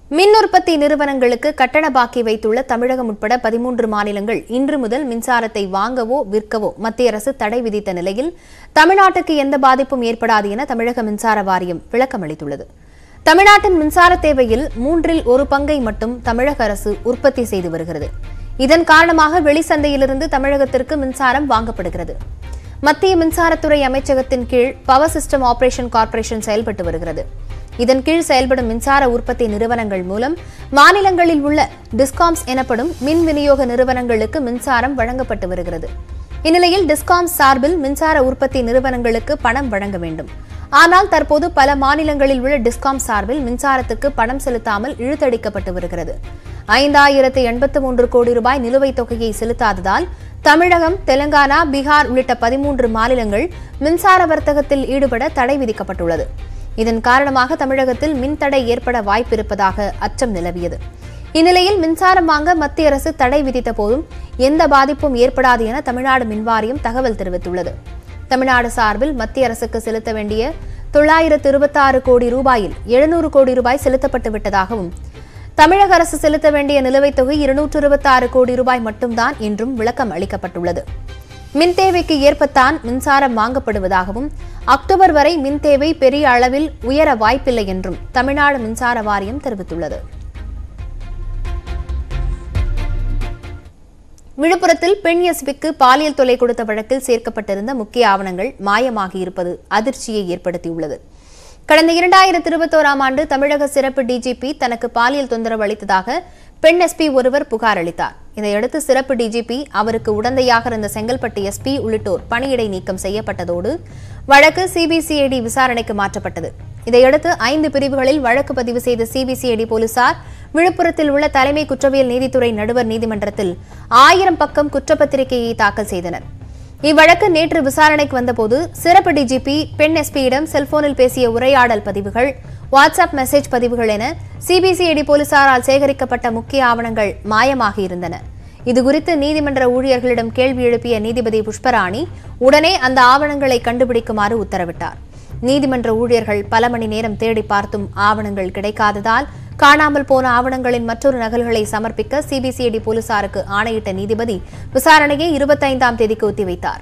மின் உற்பத்தி நிறுவனங்களுக்கு கட்டண பாக்கி வைத்துள்ள தமிழகம் உட்பட பதிமூன்று மாநிலங்கள் இன்று முதல் மின்சாரத்தை வாங்கவோ விற்கவோ மத்திய அரசு தடை விதித்த நிலையில் தமிழ்நாட்டுக்கு எந்த பாதிப்பும் ஏற்படாது என தமிழக மின்சார வாரியம் விளக்கம் அளித்துள்ளது தமிழ்நாட்டின் மின்சார தேவையில் மூன்றில் ஒரு பங்கை மட்டும் தமிழக அரசு உற்பத்தி செய்து வருகிறது இதன் காரணமாக வெளிச்சந்தையிலிருந்து தமிழகத்திற்கு மின்சாரம் வாங்கப்படுகிறது மத்திய மின்சாரத்துறை அமைச்சகத்தின் கீழ் பவர் சிஸ்டம் ஆபரேஷன் கார்ப்பரேஷன் செயல்பட்டு வருகிறது இதன் கீழ் செயல்படும் மின்சார உற்பத்தி நிறுவனங்கள் மூலம் மாநிலங்களில் உள்ள டிஸ்காம்ஸ் எனப்படும் மின் விநியோக நிறுவனங்களுக்கு மின்சாரம் வழங்கப்பட்டு வருகிறது இந்நிலையில் டிஸ்காம்ஸ் சார்பில் மின்சார உற்பத்தி நிறுவனங்களுக்கு பணம் வழங்க வேண்டும் ஆனால் தற்போது பல மாநிலங்களில் உள்ள டிஸ்காம் சார்பில் மின்சாரத்துக்கு பணம் செலுத்தாமல் இழுத்தடிக்கப்பட்டு வருகிறது ஐந்தாயிரத்து எண்பத்து மூன்று கோடி ரூபாய் நிலுவைத் தொகையை செலுத்தாததால் தமிழகம் தெலங்கானா பீகார் உள்ளிட்ட பதிமூன்று மாநிலங்கள் மின்சார வர்த்தகத்தில் ஈடுபட தடை விதிக்கப்பட்டுள்ளது இதன் காரணமாக தமிழகத்தில் மின்தடை ஏற்பட வாய்ப்பிருப்பதாக அச்சம் நிலவியது இந்நிலையில் மின்சாரம் வாங்க மத்திய அரசு தடை விதித்த போதும் எந்த பாதிப்பும் ஏற்படாது என தமிழ்நாடு மின்வாரியம் தகவல் தெரிவித்துள்ளது தமிழ்நாடு சார்பில் மத்திய அரசுக்கு செலுத்த வேண்டிய தொள்ளாயிரத்து இருபத்தாறு கோடி ரூபாயில் எழுநூறு கோடி ரூபாய் செலுத்தப்பட்டு விட்டதாகவும் தமிழக அரசு செலுத்த வேண்டிய நிலுவைத் தொகை இருநூற்று இருபத்தாறு கோடி ரூபாய் மட்டும்தான் என்றும் விளக்கம் அளிக்கப்பட்டுள்ளது மின் தேவைக்கு ஏற்பத்தான் மின்சாரம் வாங்கப்படுவதாகவும் அக்டோபர் வரை மின் தேவை பெரிய அளவில் உயர வாய்ப்பில்லை என்றும் தமிழ்நாடு மின்சார வாரியம் தெரிவித்துள்ளது விழுப்புரத்தில் பெண் எஸ்பிக்கு பாலியல் தொல்லை கொடுத்த வழக்கில் சேர்க்கப்பட்டிருந்த முக்கிய ஆவணங்கள் மாயமாகியிருப்பது அதிர்ச்சியை ஏற்படுத்தியுள்ளது கடந்த இரண்டாயிரத்தி இருபத்தோராம் ஆண்டு தமிழக சிறப்பு டிஜிபி தனக்கு பாலியல் தொந்தரவு அளித்ததாக பெண் எஸ்பி ஒருவர் புகார் அளித்தார் இதையடுத்து சிறப்பு டிஜிபி அவருக்கு உடந்தையாக இருந்த செங்கல்பட்டு எஸ்பி உள்ளிட்டோர் பணியிடை நீக்கம் செய்யப்பட்டதோடு வழக்கு சிபிசிஐடி விசாரணைக்கு மாற்றப்பட்டது இதையடுத்து ஐந்து பிரிவுகளில் வழக்கு பதிவு செய்த சிபிசிஐடி போலீசார் விழுப்புரத்தில் உள்ள தலைமை குற்றவியல் நீதித்துறை நடுவர் நீதிமன்றத்தில் ஆயிரம் பக்கம் குற்றப்பத்திரிகையை தாக்கல் செய்தனர் இவ்வழக்கு நேற்று விசாரணைக்கு வந்தபோது சிறப்பு டிஜிபி பெண் எஸ்பியிடம் செல்போனில் பேசிய உரையாடல் பதிவுகள் வாட்ஸ்அப் மெசேஜ் பதிவுகள் என சிபிசிஐடி போலீசாரால் சேகரிக்கப்பட்ட முக்கிய ஆவணங்கள் மாயமாகியிருந்தன இதுகுறித்து நீதிமன்ற ஊழியர்களிடம் கேள்வி எழுப்பிய நீதிபதி புஷ்பராணி உடனே அந்த ஆவணங்களை கண்டுபிடிக்குமாறு உத்தரவிட்டார் நீதிமன்ற ஊழியர்கள் பல மணி நேரம் தேடி பார்த்தும் ஆவணங்கள் கிடைக்காததால் காணாமல் போன ஆவணங்களின் மற்றொரு நகல்களை சமர்ப்பிக்க சிபிசிஐடி போலீசாருக்கு ஆணையிட்ட நீதிபதி விசாரணையை இருபத்தைந்தாம் தேதிக்கு ஒத்திவைத்தார்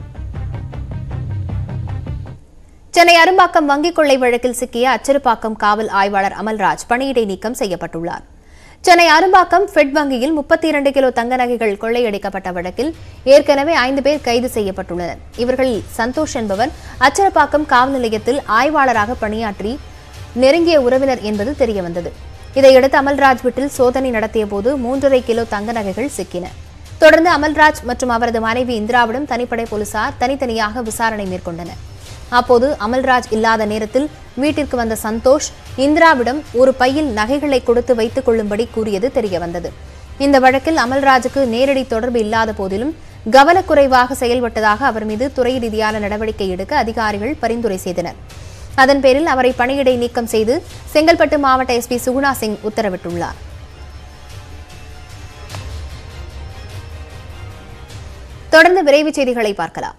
சென்னை அரும்பாக்கம் வங்கிக் கொள்ளை வழக்கில் சிக்கிய அச்சிறுபாக்கம் காவல் ஆய்வாளர் அமல்ராஜ் பணியிடை நீக்கம் செய்யப்பட்டுள்ளார் சென்னை அரும்பாக்கம் ஃபெட் வங்கியில் முப்பத்தி இரண்டு கிலோ தங்க நகைகள் கொள்ளையடிக்கப்பட்ட வழக்கில் ஏற்கனவே ஐந்து பேர் கைது செய்யப்பட்டுள்ளனர் இவர்களில் சந்தோஷ் என்பவர் அச்சிறுபாக்கம் காவல் நிலையத்தில் ஆய்வாளராக பணியாற்றி நெருங்கிய உறவினர் என்பது தெரியவந்தது இதையடுத்து அமல்ராஜ் வீட்டில் சோதனை நடத்திய போது மூன்றரை கிலோ தங்க நகைகள் சிக்கின தொடர்ந்து அமல்ராஜ் மற்றும் அவரது மனைவி இந்திராவிடம் தனிப்படை போலீசார் தனித்தனியாக விசாரணை மேற்கொண்டனர் அப்போது அமல்ராஜ் இல்லாத நேரத்தில் வீட்டிற்கு வந்த சந்தோஷ் இந்திராவிடம் ஒரு பையில் நகைகளை கொடுத்து வைத்துக் கொள்ளும்படி கூறியது தெரியவந்தது இந்த வழக்கில் அமல்ராஜுக்கு நேரடி தொடர்பு இல்லாத போதிலும் கவனக்குறைவாக செயல்பட்டதாக அவர் மீது துறை ரீதியான நடவடிக்கை எடுக்க அதிகாரிகள் பரிந்துரை செய்தனர் அதன் பேரில் அவரை பணியிடை நீக்கம் செய்து செங்கல்பட்டு மாவட்ட எஸ்பி சுகுணா சிங் உத்தரவிட்டுள்ளார் தொடர்ந்து விரைவுச் செய்திகளை பார்க்கலாம்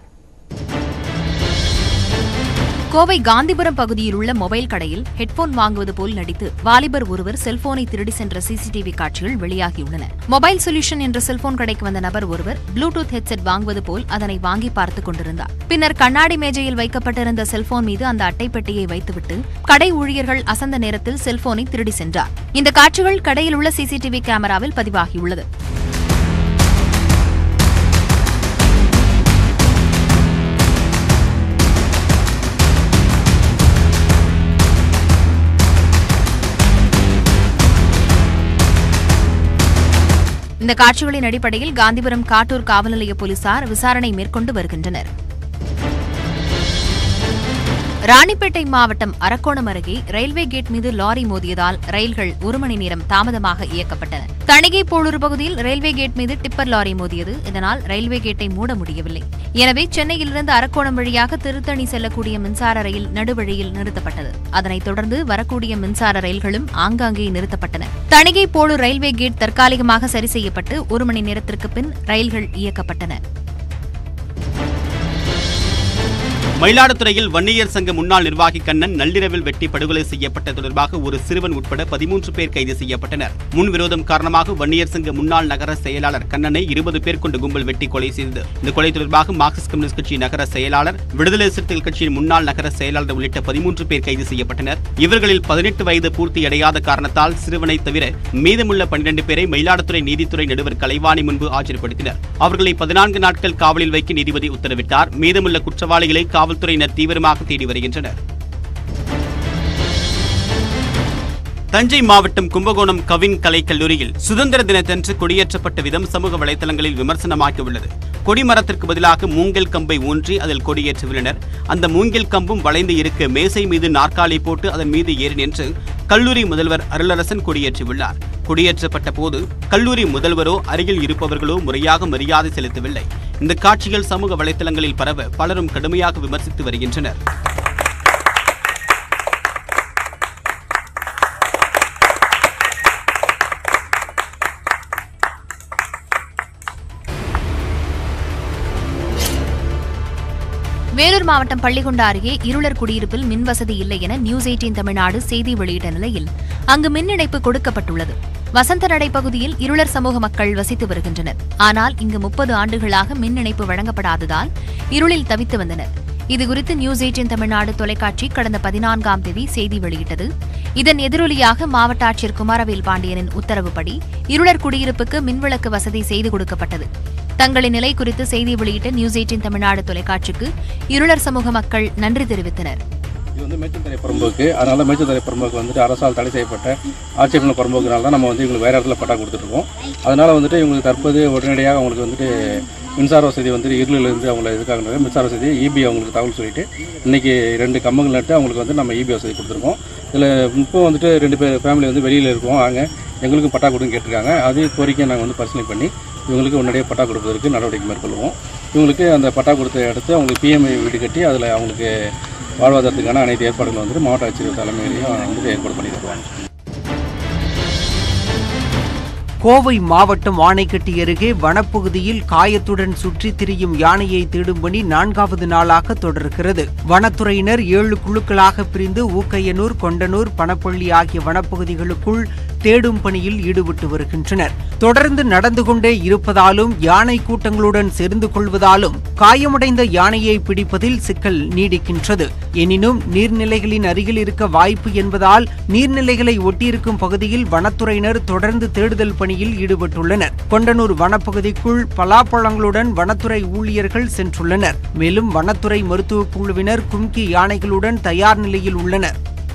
கோவை காந்திபுரம் பகுதியில் உள்ள மொபைல் கடையில் ஹெட்போன் வாங்குவது போல் நடித்து வாலிபர் ஒருவர் செல்போனை திருடி சென்ற சிசிடிவி காட்சிகள் வெளியாகியுள்ளன மொபைல் சொல்யூஷன் என்ற செல்போன் கடைக்கு வந்த நபர் ஒருவர் ப்ளூடூத் ஹெட்செட் வாங்குவது போல் அதனை வாங்கி பார்த்துக் கொண்டிருந்தார் பின்னர் கண்ணாடி மேஜையில் வைக்கப்பட்டிருந்த செல்போன் மீது அந்த அட்டைப்பெட்டியை வைத்துவிட்டு கடை ஊழியர்கள் அசந்த நேரத்தில் செல்போனை திருடி சென்றார் இந்த காட்சிகள் கடையில் உள்ள சிசிடிவி கேமராவில் பதிவாகியுள்ளது இந்த காட்சிகளின் அடிப்படையில் காந்திபுரம் காட்டூர் காவல் நிலைய போலீசார் விசாரணை மேற்கொண்டு வருகின்றனர் ராணிப்பேட்டை மாவட்டம் அரக்கோணம் அருகே ரயில்வே கேட் மீது லாரி மோதியதால் ரயில்கள் ஒரு மணி நேரம் தாமதமாக இயக்கப்பட்டன தணிகை போளூர் பகுதியில் ரயில்வே கேட் மீது டிப்பர் லாரி மோதியது இதனால் ரயில்வே கேட்டை மூட முடியவில்லை எனவே சென்னையிலிருந்து அரக்கோணம் வழியாக திருத்தணி செல்லக்கூடிய மின்சார ரயில் நடுவழியில் நிறுத்தப்பட்டது அதனைத் தொடர்ந்து வரக்கூடிய மின்சார ரயில்களும் ஆங்காங்கே நிறுத்தப்பட்டன தணிகை போளூர் ரயில்வே கேட் தற்காலிகமாக சரி செய்யப்பட்டு ஒரு மணி நேரத்திற்கு பின் ரயில்கள் இயக்கப்பட்டன மயிலாடுதுறையில் வன்னியர் சங்க முன்னாள் நிர்வாகி கண்ணன் நள்ளிரவில் வெட்டி படுகொலை செய்யப்பட்ட தொடர்பாக ஒரு சிறுவன் உட்பட பதிமூன்று பேர் கைது செய்யப்பட்டனர் முன்விரோதம் காரணமாக வன்னியர் சங்க முன்னாள் நகர செயலாளர் கண்ணனை இருபது பேர் கொண்ட கும்பல் வெட்டி கொலை செய்தது இந்த கொலை தொடர்பாக மார்க்சிஸ்ட் கம்யூனிஸ்ட் கட்சி நகர செயலாளர் விடுதலை சிறுத்தைகள் கட்சியின் முன்னாள் நகர செயலாளர் உள்ளிட்ட பதிமூன்று பேர் கைது செய்யப்பட்டனர் இவர்களில் பதினெட்டு வயது பூர்த்தி அடையாத காரணத்தால் சிறுவனை தவிர மீதமுள்ள பன்னிரண்டு பேரை மயிலாடுதுறை நீதித்துறை நடுவர் கலைவாணி முன்பு ஆஜர்படுத்தினர் அவர்களை பதினான்கு நாட்கள் காவலில் வைக்க நீதிபதி உத்தரவிட்டார் மீதமுள்ள குற்றவாளிகளை காவல்துறையினர் தீவிரமாக தேடி வருகின்றனர் தஞ்சை மாவட்டம் கும்பகோணம் கவின் கலை கல்லூரியில் சுதந்திர தினத்தன்று கொடியேற்றப்பட்ட விதம் சமூக வலைதளங்களில் விமர்சனமாக்கி உள்ளது கொடிமரத்திற்கு பதிலாக மூங்கில் கம்பை ஊன்றி அதில் கொடியேற்றியுள்ளனர் அந்த மூங்கில் கம்பும் வளைந்து இருக்க மேசை மீது நாற்காலி போட்டு அதன் மீது ஏறி நின்று கல்லூரி முதல்வர் அருளரசன் கொடியேற்றியுள்ளார் கொடியேற்றப்பட்ட போது கல்லூரி முதல்வரோ அருகில் இருப்பவர்களோ முறையாக மரியாதை செலுத்தவில்லை இந்த காட்சிகள் சமூக வலைதளங்களில் பரவ பலரும் கடுமையாக விமர்சித்து வருகின்றனர் வேலூர் மாவட்டம் பள்ளிகொண்டா அருகே இருளர் குடியிருப்பில் மின் வசதி இல்லை என நியூஸ் எயிட்டீன் தமிழ்நாடு செய்தி வெளியிட்ட நிலையில் அங்கு மின் இணைப்பு கொடுக்கப்பட்டுள்ளது வசந்த நடை பகுதியில் இருளர் சமூக மக்கள் வசித்து வருகின்றனர் ஆனால் இங்கு முப்பது ஆண்டுகளாக மின் இணைப்பு வழங்கப்படாததால் இருளில் தவித்து வந்தனர் இதுகுறித்து நியூஸ் எயிட்டின் தமிழ்நாடு தொலைக்காட்சி கடந்த பதினான்காம் தேதி செய்தி வெளியிட்டது இதன் எதிரொலியாக மாவட்ட ஆட்சியர் குமாரவேல் பாண்டியனின் உத்தரவுப்படி இருளர் குடியிருப்புக்கு மின்விளக்கு வசதி செய்து கொடுக்கப்பட்டது தங்களின் நிலை குறித்து செய்தி வெளியிட்ட நியூஸ் எயிட்டின் தமிழ்நாடு தொலைக்காட்சிக்கு இருளர் சமூக மக்கள் நன்றி தெரிவித்தனர் இது வந்து மேய்ச்சல்தரை புறம்போக்கு அதனால மேய்ச்சல்தரை புறம்போக்கு வந்துட்டு அரசால் தடை செய்யப்பட்ட ஆட்சேபனை புறம்போக்குனால தான் நம்ம வந்து இவங்களுக்கு வேறு இடத்துல பட்டா கொடுத்துட்ருக்கோம் அதனால் வந்துட்டு இவங்களுக்கு தற்போது உடனடியாக அவங்களுக்கு வந்துட்டு மின்சார வசதி வந்துட்டு இருளிலிருந்து அவங்கள இதுக்காக மின்சார வசதி இபி அவங்களுக்கு தகவல் சொல்லிட்டு இன்றைக்கி ரெண்டு கம்பங்கள் நட்டு அவங்களுக்கு வந்து நம்ம இபி வசதி கொடுத்துருக்கோம் இதில் இப்போ வந்துட்டு ரெண்டு பேர் ஃபேமிலி வந்து வெளியில் இருக்கோம் அங்கே எங்களுக்கும் பட்டா கொடுன்னு கேட்டிருக்காங்க அதே கோரிக்கை நாங்கள் வந்து பரிசீலனை பண்ணி இவங்களுக்கு உடனடியாக பட்டா கொடுப்பதற்கு நடவடிக்கை மேற்கொள்வோம் இவங்களுக்கு அந்த பட்டா கொடுத்த இடத்து அவங்களுக்கு பிஎம்ஐ வீடு கட்டி அதில் அவங்களுக்கு வாழ்வாதாரத்துக்கான அனைத்து ஏற்பாடுகளும் வந்துட்டு மாவட்ட ஆட்சியர் தலைமையிலையும் வந்துட்டு ஏற்பாடு பண்ணி தருவாங்க கோவை மாவட்டம் ஆனைக்கட்டி அருகே வனப்பகுதியில் காயத்துடன் சுற்றித் திரியும் யானையை தேடும் பணி நான்காவது நாளாக தொடர்கிறது வனத்துறையினர் ஏழு குழுக்களாக பிரிந்து ஊக்கையனூர் கொண்டனூர் பணப்பள்ளி ஆகிய வனப்பகுதிகளுக்குள் தேடும் பணியில் ஈடுபட்டு வருகின்றனர் தொடர்ந்து நடந்து கொண்டே இருப்பதாலும் யானை கூட்டங்களுடன் சேர்ந்து கொள்வதாலும் காயமடைந்த யானையை பிடிப்பதில் சிக்கல் நீடிக்கின்றது எனினும் நீர்நிலைகளின் அருகில் இருக்க வாய்ப்பு என்பதால் நீர்நிலைகளை ஒட்டியிருக்கும் பகுதியில் வனத்துறையினர் தொடர்ந்து தேடுதல் பணியில் ஈடுபட்டுள்ளனர் கொண்டனூர் வனப்பகுதிக்குள் பலாப்பழங்களுடன் வனத்துறை ஊழியர்கள் சென்றுள்ளனர் மேலும் வனத்துறை மருத்துவக் குழுவினர் கும்கி யானைகளுடன் தயார் நிலையில் உள்ளனர்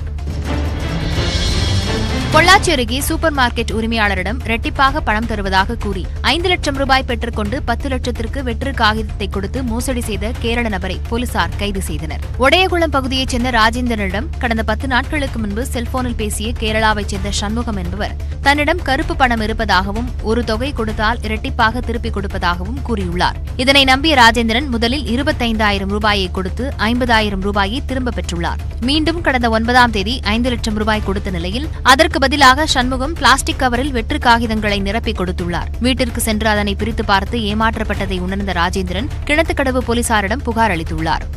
பொள்ளாச்சி அருகே சூப்பர் மார்க்கெட் உரிமையாளரிடம் இரட்டிப்பாக பணம் தருவதாக கூறி ஐந்து லட்சம் ரூபாய் பெற்றுக்கொண்டு பத்து லட்சத்திற்கு வெற்று காகிதத்தை கொடுத்து மோசடி செய்த கேரள நபரை போலீசார் கைது செய்தனர் ஒடையகுளம் பகுதியைச் சேர்ந்த ராஜேந்திரனிடம் கடந்த பத்து நாட்களுக்கு முன்பு செல்போனில் பேசிய கேரளாவைச் சேர்ந்த சண்முகம் என்பவர் தன்னிடம் கருப்பு பணம் இருப்பதாகவும் ஒரு தொகை கொடுத்தால் இரட்டிப்பாக திருப்பிக் கொடுப்பதாகவும் கூறியுள்ளார் இதனை நம்பிய ராஜேந்திரன் முதலில் இருபத்தைந்தாயிரம் ரூபாயை கொடுத்து ஐம்பதாயிரம் ரூபாயை திரும்ப பெற்றுள்ளார் மீண்டும் கடந்த ஒன்பதாம் தேதி ஐந்து லட்சம் ரூபாய் கொடுத்த நிலையில் அதற்கு பதிலாக சண்முகம் பிளாஸ்டிக் கவரில் வெற்று காகிதங்களை நிரப்பிக் கொடுத்துள்ளார் வீட்டிற்கு சென்று அதனை பிரித்து பார்த்து ஏமாற்றப்பட்டதை உணர்ந்த ராஜேந்திரன் கிணத்துக்கடவு போலீசாரிடம் புகார் அளித்துள்ளார்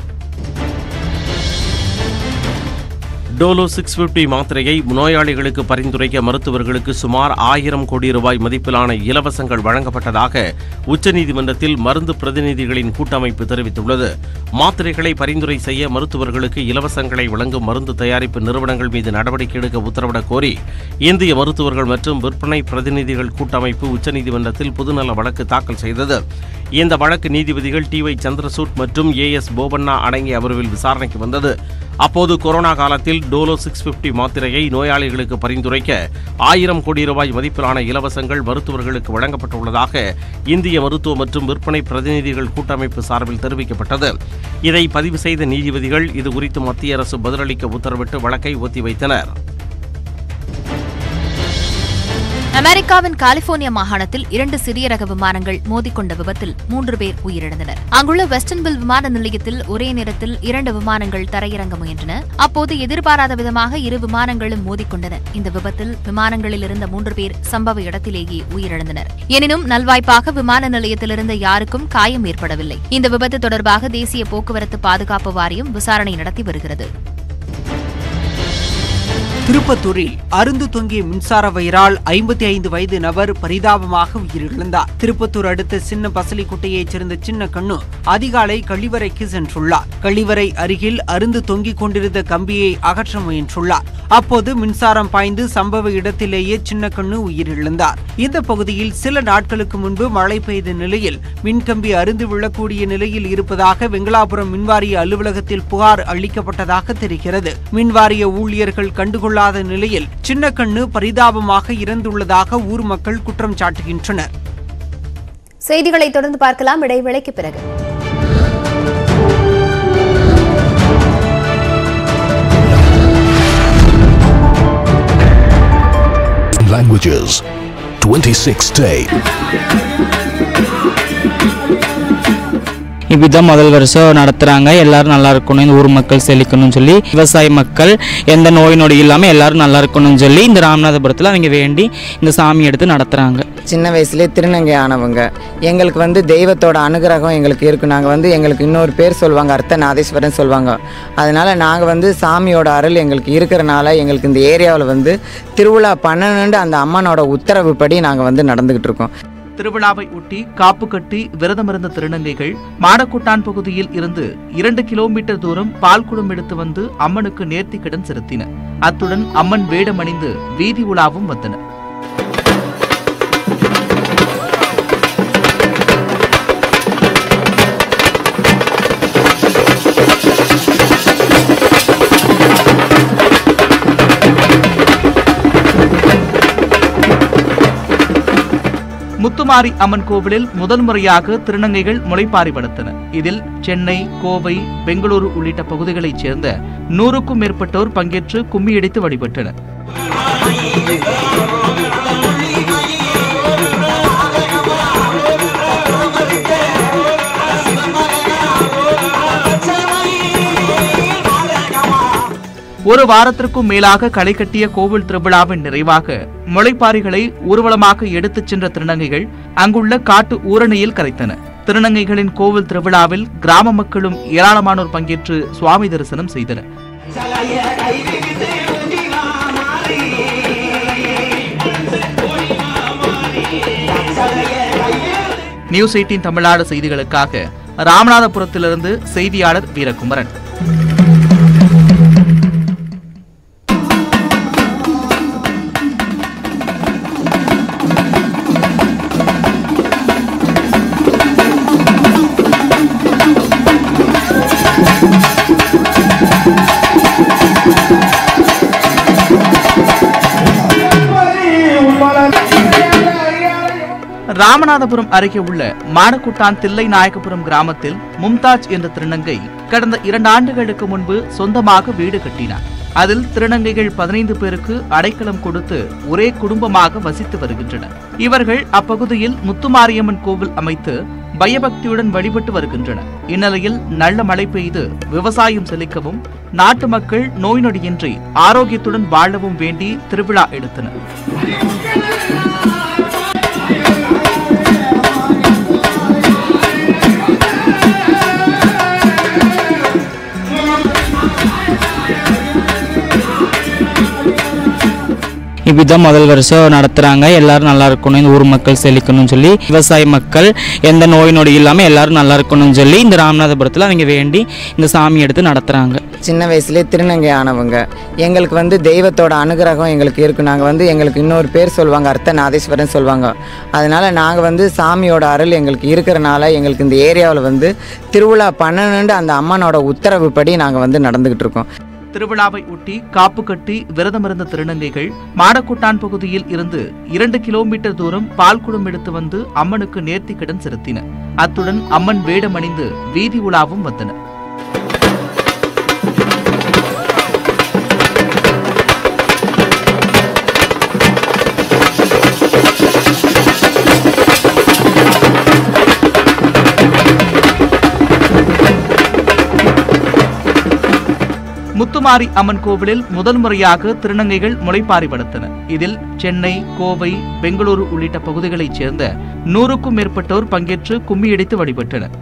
டோலோ சிக்ஸ் பிப்டி மாத்திரையை நோயாளிகளுக்கு பரிந்துரைக்க மருத்துவர்களுக்கு சுமார் ஆயிரம் கோடி ரூபாய் மதிப்பிலான இலவசங்கள் வழங்கப்பட்டதாக உச்சநீதிமன்றத்தில் மருந்து பிரதிநிதிகளின் கூட்டமைப்பு தெரிவித்துள்ளது மாத்திரைகளை பரிந்துரை செய்ய மருத்துவர்களுக்கு இலவசங்களை வழங்கும் மருந்து தயாரிப்பு நிறுவனங்கள் மீது நடவடிக்கை எடுக்க உத்தரவிடக் கோரி இந்திய மருத்துவர்கள் மற்றும் விற்பனை பிரதிநிதிகள் கூட்டமைப்பு உச்சநீதிமன்றத்தில் பொதுநல வழக்கு தாக்கல் செய்தது இந்த வழக்கு நீதிபதிகள் டி ஒய் சந்திரசூட் மற்றும் ஏ எஸ் போபண்ணா அடங்கிய அமர்வில் விசாரணைக்கு வந்தது அப்போது கொரோனா காலத்தில் டோலோ சிக்ஸ் பிப்டி மாத்திரையை நோயாளிகளுக்கு பரிந்துரைக்க ஆயிரம் கோடி ரூபாய் மதிப்பிலான இலவசங்கள் மருத்துவர்களுக்கு வழங்கப்பட்டுள்ளதாக இந்திய மருத்துவ மற்றும் விற்பனை பிரதிநிதிகள் கூட்டமைப்பு சார்பில் தெரிவிக்கப்பட்டது இதை பதிவு செய்த நீதிபதிகள் இதுகுறித்து மத்திய அரசு பதிலளிக்க உத்தரவிட்டு வழக்கை ஒத்திவைத்தனர் அமெரிக்காவின் கலிபோர்னியா மாகாணத்தில் இரண்டு சிறிய ரக விமானங்கள் மோதிக்கொண்ட விபத்தில் மூன்று பேர் உயிரிழந்தனர் அங்குள்ள வெஸ்டன்பில் விமான நிலையத்தில் ஒரே நேரத்தில் இரண்டு விமானங்கள் தரையிறங்க முயன்றன அப்போது எதிர்பாராத விதமாக இரு விமானங்களும் மோதிக்கொண்டன இந்த விபத்தில் விமானங்களில் இருந்த மூன்று பேர் சம்பவ இடத்திலேயே உயிரிழந்தனர் எனினும் நல்வாய்ப்பாக விமான நிலையத்திலிருந்த யாருக்கும் காயம் ஏற்படவில்லை இந்த விபத்து தொடர்பாக தேசிய போக்குவரத்து பாதுகாப்பு வாரியம் விசாரணை நடத்தி வருகிறது திருப்பத்தூரில் அருந்து தொங்கிய மின்சார வயரால் ஐம்பத்தி ஐந்து வயது நபர் பரிதாபமாக உயிரிழந்தார் திருப்பத்தூர் அடுத்த சின்ன பசலிக்குட்டையைச் சேர்ந்த சின்ன கண்ணு அதிகாலை கழிவறைக்கு சென்றுள்ளார் கழிவறை அருகில் அருந்து தொங்கிக் கொண்டிருந்த கம்பியை அகற்ற முயன்றுள்ளார் அப்போது மின்சாரம் பாய்ந்து சம்பவ இடத்திலேயே சின்ன கண்ணு உயிரிழந்தார் இந்த பகுதியில் சில நாட்களுக்கு முன்பு மழை பெய்த நிலையில் மின்கம்பி அருந்து விழக்கூடிய நிலையில் இருப்பதாக வெங்களாபுரம் மின்வாரிய அலுவலகத்தில் புகார் அளிக்கப்பட்டதாக தெரிகிறது மின்வாரிய ஊழியர்கள் கண்டுகொள்ளாத நிலையில் சின்ன கண்ணு பரிதாபமாக இறந்துள்ளதாக ஊர் மக்கள் குற்றம் சாட்டுகின்றனர் செய்திகளை தொடர்ந்து பார்க்கலாம் இடைவேளைக்கு பிறகு languages. 26 day. இப்படிதான் முதல் வருஷம் நடத்துறாங்க எல்லாரும் நல்லா இருக்கணும் இந்த ஊர் மக்கள் செழிக்கணும்னு சொல்லி விவசாய மக்கள் எந்த நோய் நொடி இல்லாமல் எல்லாரும் நல்லா இருக்கணும்னு சொல்லி இந்த ராமநாதபுரத்தில் அவங்க வேண்டி இந்த சாமி எடுத்து நடத்துறாங்க சின்ன வயசுலேயே திருநங்கை ஆனவங்க எங்களுக்கு வந்து தெய்வத்தோட அனுகிரகம் எங்களுக்கு இருக்கு நாங்கள் வந்து எங்களுக்கு இன்னொரு பேர் சொல்லுவாங்க அர்த்தநாதீஸ்வரன் சொல்லுவாங்க அதனால நாங்கள் வந்து சாமியோட அருள் எங்களுக்கு இருக்கிறனால எங்களுக்கு இந்த ஏரியாவில் வந்து திருவிழா பண்ணணுன்னு அந்த அம்மனோட உத்தரவுப்படி நாங்கள் வந்து நடந்துக்கிட்டு இருக்கோம் திருவிழாவை ஒட்டி காப்பு கட்டி விரதமிருந்த திருநங்கைகள் மாடக்குட்டான் பகுதியில் இருந்து இரண்டு கிலோமீட்டர் தூரம் பால்குடம் எடுத்து வந்து அம்மனுக்கு நேர்த்திக்கடன் செலுத்தின அத்துடன் அம்மன் வேடமணிந்து வீதி உலாவும் வந்தனர் முத்துமாரி அம்மன் கோவிலில் முதல் முறையாக திருநங்கைகள் முளைப்பாரி வளர்த்தனர் இதில் சென்னை கோவை பெங்களூரு உள்ளிட்ட பகுதிகளைச் சேர்ந்த நூறுக்கும் மேற்பட்டோர் பங்கேற்று கும்மியடித்து வழிபட்டனர் ஒரு வாரத்திற்கும் மேலாக களை கட்டிய கோவில் திருவிழாவின் நிறைவாக முளைப்பாரிகளை ஊர்வலமாக எடுத்துச் சென்ற திருநங்கைகள் அங்குள்ள காட்டு ஊரணியில் கரைத்தன திருநங்கைகளின் கோவில் திருவிழாவில் கிராம மக்களும் ஏராளமானோர் பங்கேற்று சுவாமி தரிசனம் செய்தனர் நியூஸ் எயிட்டின் தமிழ்நாடு செய்திகளுக்காக ராமநாதபுரத்திலிருந்து செய்தியாளர் வீரகுமரன் ராமநாதபுரம் அருகே உள்ள மாடக்குட்டான் தில்லை நாயக்கபுரம் கிராமத்தில் மும்தாஜ் என்ற திருநங்கை கடந்த இரண்டு ஆண்டுகளுக்கு முன்பு சொந்தமாக வீடு கட்டினார் அதில் திருநங்கைகள் பதினைந்து பேருக்கு அடைக்கலம் கொடுத்து ஒரே குடும்பமாக வசித்து வருகின்றனர் இவர்கள் அப்பகுதியில் முத்துமாரியம்மன் கோவில் அமைத்து பயபக்தியுடன் வழிபட்டு வருகின்றனர் இந்நிலையில் நல்ல மழை பெய்து விவசாயம் செழிக்கவும் நாட்டு மக்கள் நோய் நொடியின்றி ஆரோக்கியத்துடன் வாழவும் வேண்டி திருவிழா எடுத்தனர் இப்படிதான் முதல் வருஷம் நடத்துறாங்க எல்லாரும் நல்லா இருக்கணும் இந்த ஊர் மக்கள் செழிக்கணும்னு சொல்லி விவசாய மக்கள் எந்த நோய் நொடி இல்லாமல் எல்லாரும் நல்லா இருக்கணும்னு சொல்லி இந்த ராமநாதபுரத்தில் அவங்க வேண்டி இந்த சாமி எடுத்து நடத்துறாங்க சின்ன வயசுலேயே திருநங்கை ஆனவங்க எங்களுக்கு வந்து தெய்வத்தோட அனுகிரகம் எங்களுக்கு இருக்கு நாங்கள் வந்து எங்களுக்கு இன்னொரு பேர் சொல்லுவாங்க அர்த்தநாதீஸ்வரன் சொல்லுவாங்க அதனால நாங்கள் வந்து சாமியோட அருள் எங்களுக்கு இருக்கிறனால எங்களுக்கு இந்த ஏரியாவில் வந்து திருவிழா பண்ணணுன்னு அந்த அம்மனோட உத்தரவுப்படி நாங்கள் வந்து நடந்துக்கிட்டு இருக்கோம் திருவிழாவை ஒட்டி காப்பு கட்டி விரதமிருந்த திருநங்கைகள் மாடக்குட்டான் பகுதியில் இருந்து இரண்டு கிலோமீட்டர் தூரம் பால்குடம் எடுத்து வந்து அம்மனுக்கு நேர்த்திக்கடன் செலுத்தின அத்துடன் அம்மன் வேடமணிந்து வீதி உலாவும் வந்தனர் முத்துமாரி அம்மன் கோவிலில் முதல் முறையாக திருநங்கைகள் முளைப்பாரி படுத்தன இதில் சென்னை கோவை பெங்களூரு உள்ளிட்ட பகுதிகளைச் சேர்ந்த நூறுக்கும் மேற்பட்டோர் பங்கேற்று கும்மியடித்து வழிபட்டனர்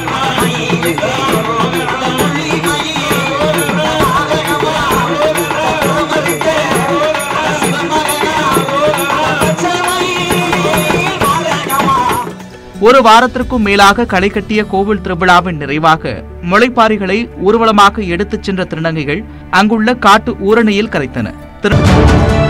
ஒரு வாரத்திற்கும் மேலாக களை கட்டிய கோவில் திருவிழாவின் நிறைவாக முளைப்பாரிகளை ஊர்வலமாக எடுத்துச் சென்ற திருநங்கைகள் அங்குள்ள காட்டு ஊரணியில் கரைத்தன திரு